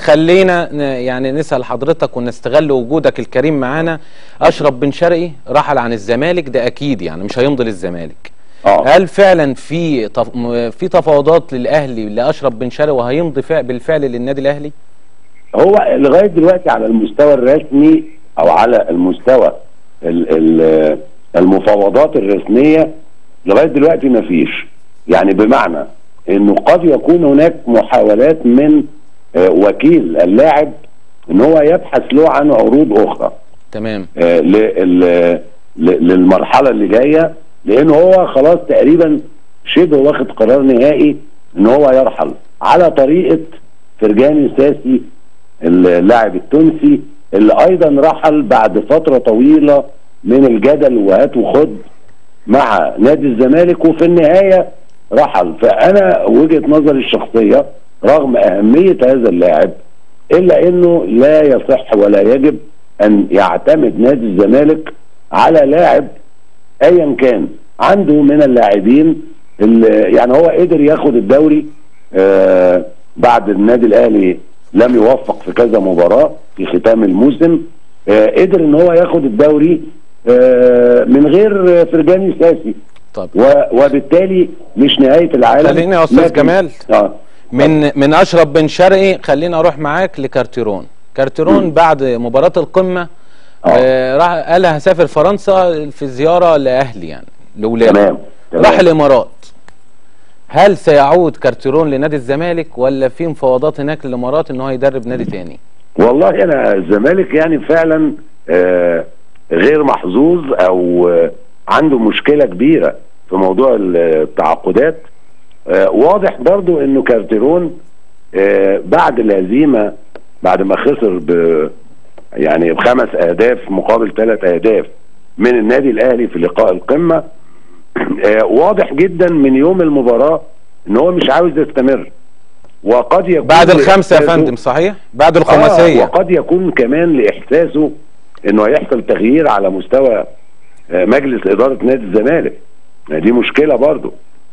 خلينا ن- يعني نسال حضرتك ونستغل وجودك الكريم معانا اشرف بن شرقي رحل عن الزمالك ده اكيد يعني مش هيمضي للزمالك اه هل فعلا في تف... م- في تفاوضات للاهلي لاشرف بن شرقي وهيمضي فع- بالفعل للنادي الاهلي هو لغايه دلوقتي على المستوى الرسمي او على المستوى ال- ال- المفاوضات الرسميه لغايه دلوقتي ما فيش يعني بمعنى انه قد يكون هناك محاولات من آه، وكيل اللاعب ان هو يبحث له عن عروض اخرى تمام آه، لل- ل- للمرحله اللي جايه لان هو خلاص تقريبا شبه واخد قرار نهائي ان هو يرحل على طريقه فرجاني ساسي اللاعب التونسي اللي ايضا رحل بعد فتره طويله من الجدل وهات وخد مع نادي الزمالك وفي النهايه رحل فانا وجهه نظري الشخصيه رغم اهميه هذا اللاعب الا انه لا يصح ولا يجب ان يعتمد نادي الزمالك على لاعب ايا كان عنده من اللاعبين اللي يعني هو قدر ياخد الدوري آه بعد النادي الاهلي لم يوفق في كذا مباراه في ختام الموسم آه قدر ان هو ياخد الدوري آه من غير آه، فرجاني ساسي طب و- وبالتالي مش نهايه العالم خليني يا أستاذ لكن- جمال. اه من من اشرف بن شرقي خلينا اروح معاك لكارتيرون كارتيرون بعد مباراه القمه آه راح قال هسافر فرنسا في زياره لاهلي يعني لاولاده تمام، تمام. راح الامارات هل سيعود كارتيرون لنادي الزمالك ولا في مفاوضات هناك للامارات ان هو يدرب نادي تاني والله انا الزمالك يعني فعلا آه غير محظوظ او آه عنده مشكله كبيره في موضوع التعاقدات آه واضح برضو انه كارتيرون آه بعد الهزيمه بعد ما خسر ب يعني بخمس اهداف مقابل ثلاث اهداف من النادي الاهلي في لقاء القمه آه واضح جدا من يوم المباراه ان هو مش عاوز يستمر وقد يكون بعد الخمسه يا لإحساسه- فندم صحيح بعد آه الخماسيه وقد يكون كمان لاحساسه انه هيحصل تغيير على مستوى آه، مجلس اداره نادي الزمالك يعني دي مشكله برضه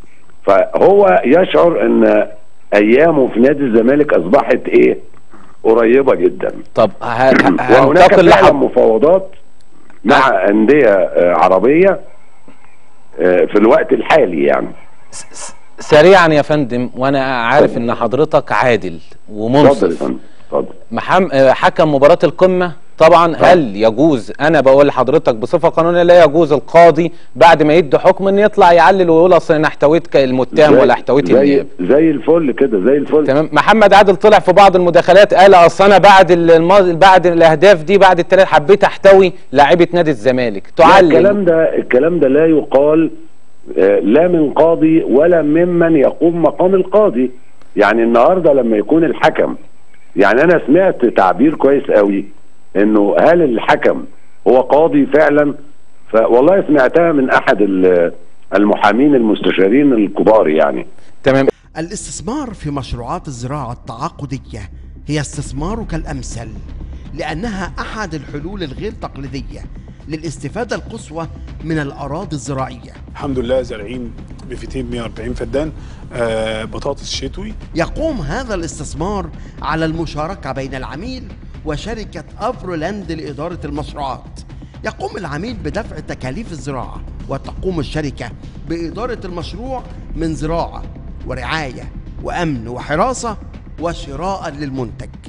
فهو يشعر ان ايامه في نادي الزمالك اصبحت ايه قريبه جدا طب ه- ه- وهناك هنتقل فعلا لحض مفاوضات مع انديه آه، عربيه آه، في الوقت الحالي يعني سريعا يا فندم وانا عارف ان حضرتك عادل اتفضل يا ومنصف فندم اتفضل محم... آه، حكم مباراة القمة طبعا هل يجوز انا بقول لحضرتك بصفة قانونية لا يجوز القاضي بعد ما يدي حكم ان يطلع يعلل ويقول اصل انا احتويت المتهم زي- ولا احتويت زي النيابة زي الفل كده زي الفل تمام محمد عادل طلع في بعض المداخلات قال اصل انا بعد الم... بعد الاهداف دي بعد الثلاث حبيت احتوي لاعيبه نادي الزمالك لا، تعلل الكلام ده الكلام ده لا يقال آه، لا من قاضي ولا ممن يقوم مقام القاضي يعني النهارده لما يكون الحكم يعني انا سمعت تعبير كويس قوي انه هل الحكم هو قاضي فعلا فوالله سمعتها من احد ال- المحامين المستشارين الكبار يعني تمام الاستثمار في مشروعات الزراعة التعاقدية هي استثمارك الأمثل لأنها أحد الحلول الغير تقليدية للاستفادة القصوى من الأراضي الزراعية الحمد لله زارعين ب 240 فدان آه بطاطس شتوي يقوم هذا الاستثمار على المشاركة بين العميل وشركة أفرولاند لإدارة المشروعات يقوم العميل بدفع تكاليف الزراعة وتقوم الشركة بإدارة المشروع من زراعة ورعاية وأمن وحراسة وشراء للمنتج